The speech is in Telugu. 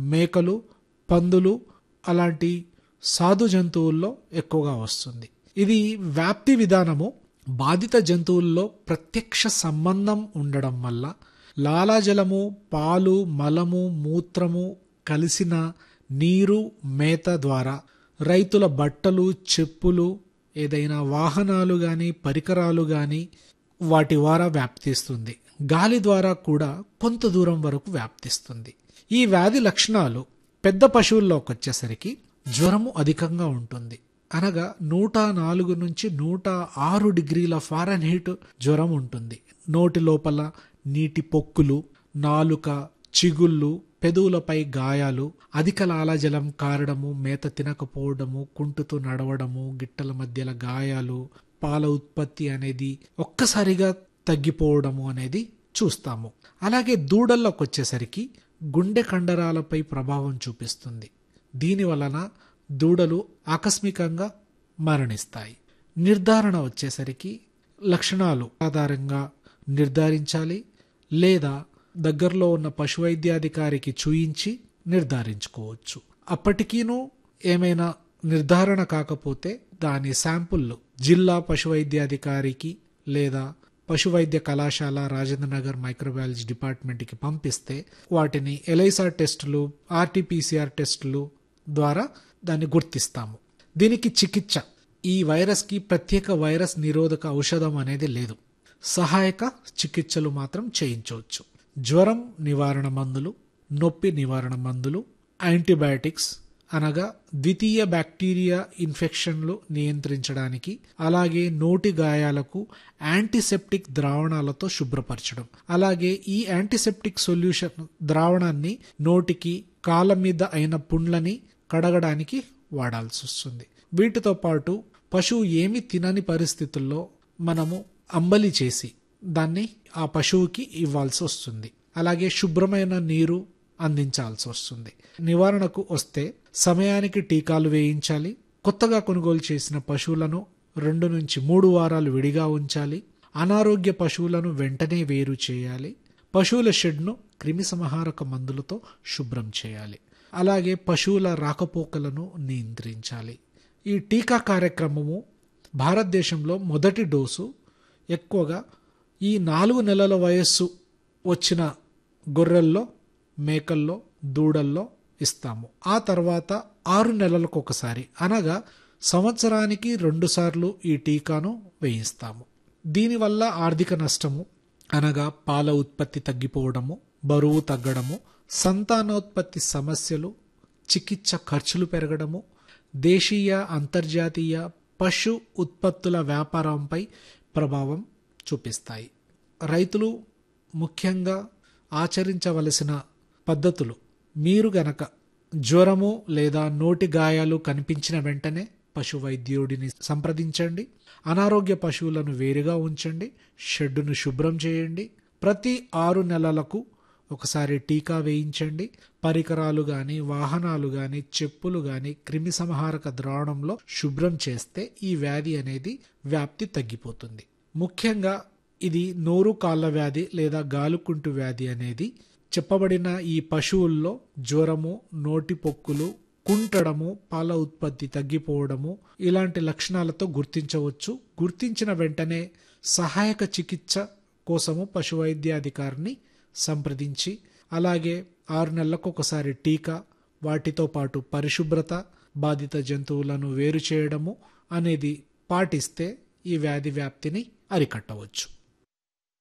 మేకలు పందులు అలాంటి సాధు జంతువుల్లో ఎక్కువగా వస్తుంది ఇది వ్యాప్తి విధానము బాధిత జంతువుల్లో ప్రత్యక్ష సంబంధం ఉండడం వల్ల లాలాజలము పాలు మలము మూత్రము కలిసిన నీరు మేత ద్వారా రైతుల బట్టలు చెప్పులు ఏదైనా వాహనాలు గాని పరికరాలు గాని వాటి ద్వారా వ్యాప్తిస్తుంది గాలి ద్వారా కూడా కొంత దూరం వరకు వ్యాప్తిస్తుంది ఈ వ్యాధి లక్షణాలు పెద్ద పశువుల్లోకి వచ్చేసరికి జ్వరము అధికంగా ఉంటుంది అనగా నూట నాలుగు నుంచి నూట ఆరు డిగ్రీల ఫారెన్హీట్ జ్వరం ఉంటుంది నోటి లోపల నీటి పొక్కులు నాలుక చిగుళ్ళు పెదవులపై గాయాలు అధిక లాలాజలం కారడము మేత తినకపోవడము కుంటుతూ నడవడము గిట్టల మధ్యల గాయాలు పాల ఉత్పత్తి అనేది ఒక్కసారిగా తగ్గిపోవడము అనేది చూస్తాము అలాగే దూడల్లోకి వచ్చేసరికి గుండె కండరాలపై ప్రభావం చూపిస్తుంది దీని వలన దూడలు ఆకస్మికంగా మరణిస్తాయి నిర్ధారణ వచ్చేసరికి లక్షణాలు ఆధారంగా నిర్ధారించాలి లేదా దగ్గరలో ఉన్న పశువైద్యాధికారికి చూయించి నిర్ధారించుకోవచ్చు అప్పటికీను ఏమైనా నిర్ధారణ కాకపోతే దాని శాంపుల్లు జిల్లా పశువైద్యాధికారికి లేదా పశువైద్య కళాశాల రాజేంద్రనగర్ మైక్రోబయాలజీ డిపార్ట్మెంట్కి పంపిస్తే వాటిని ఎలైసా టెస్టులు ఆర్టీపీసీఆర్ టెస్టులు ద్వారా దాన్ని గుర్తిస్తాము దీనికి చికిత్స ఈ వైరస్కి ప్రత్యేక వైరస్ నిరోధక ఔషధం అనేది లేదు సహాయక చికిత్సలు మాత్రం చేయించవచ్చు జ్వరం నివారణ మందులు నొప్పి నివారణ మందులు యాంటీబయాటిక్స్ అనగా ద్వితీయ బ్యాక్టీరియా ఇన్ఫెక్షన్లు నియంత్రించడానికి అలాగే నోటి గాయాలకు యాంటీసెప్టిక్ ద్రావణాలతో శుభ్రపరచడం అలాగే ఈ యాంటీసెప్టిక్ సొల్యూషన్ ద్రావణాన్ని నోటికి కాళ్ళ మీద అయిన పుండ్లని కడగడానికి వాడాల్సి వస్తుంది వీటితో పాటు పశువు ఏమి తినని పరిస్థితుల్లో మనము అంబలి చేసి దాన్ని ఆ పశువుకి ఇవ్వాల్సి వస్తుంది అలాగే శుభ్రమైన నీరు అందించాల్సి వస్తుంది నివారణకు వస్తే సమయానికి టీకాలు వేయించాలి కొత్తగా కొనుగోలు చేసిన పశువులను రెండు నుంచి మూడు వారాలు విడిగా ఉంచాలి అనారోగ్య పశువులను వెంటనే వేరు చేయాలి పశువుల షెడ్ను క్రిమి సంహారక మందులతో శుభ్రం చేయాలి అలాగే పశువుల రాకపోకలను నియంత్రించాలి ఈ టీకా కార్యక్రమము భారతదేశంలో మొదటి డోసు ఎక్కువగా ఈ నాలుగు నెలల వయస్సు వచ్చిన గొర్రెల్లో మేకల్లో దూడల్లో ఇస్తాము ఆ తర్వాత ఆరు నెలలకు ఒకసారి అనగా సంవత్సరానికి రెండుసార్లు ఈ టీకాను వేయిస్తాము దీనివల్ల ఆర్థిక నష్టము అనగా పాల ఉత్పత్తి తగ్గిపోవడము బరువు తగ్గడము సంతానోత్పత్తి సమస్యలు చికిత్స ఖర్చులు పెరగడము దేశీయ అంతర్జాతీయ పశు ఉత్పత్తుల వ్యాపారంపై ప్రభావం చూపిస్తాయి రైతులు ముఖ్యంగా ఆచరించవలసిన పద్ధతులు మీరు గనక జ్వరము లేదా నోటి గాయాలు కనిపించిన వెంటనే పశు వైద్యుడిని సంప్రదించండి అనారోగ్య పశువులను వేరుగా ఉంచండి షెడ్డును శుభ్రం చేయండి ప్రతి ఆరు నెలలకు ఒకసారి టీకా వేయించండి పరికరాలు గాని వాహనాలు గాని చెప్పులు గాని క్రిమి సంహారక ద్రావణంలో శుభ్రం చేస్తే ఈ వ్యాధి అనేది వ్యాప్తి తగ్గిపోతుంది ముఖ్యంగా ఇది నోరు కాళ్ళ వ్యాధి లేదా గాలుకుంటు వ్యాధి అనేది చెప్పబడిన ఈ పశువుల్లో జ్వరము నోటి పొక్కులు కుంటడము పాల ఉత్పత్తి తగ్గిపోవడము ఇలాంటి లక్షణాలతో గుర్తించవచ్చు గుర్తించిన వెంటనే సహాయక చికిత్స కోసము పశువైద్యాధికారిని సంప్రదించి అలాగే ఆరు నెలలకు ఒకసారి టీకా వాటితో పాటు పరిశుభ్రత బాధిత జంతువులను వేరు చేయడము అనేది పాటిస్తే ఈ వ్యాధి వ్యాప్తిని అరికట్టవచ్చు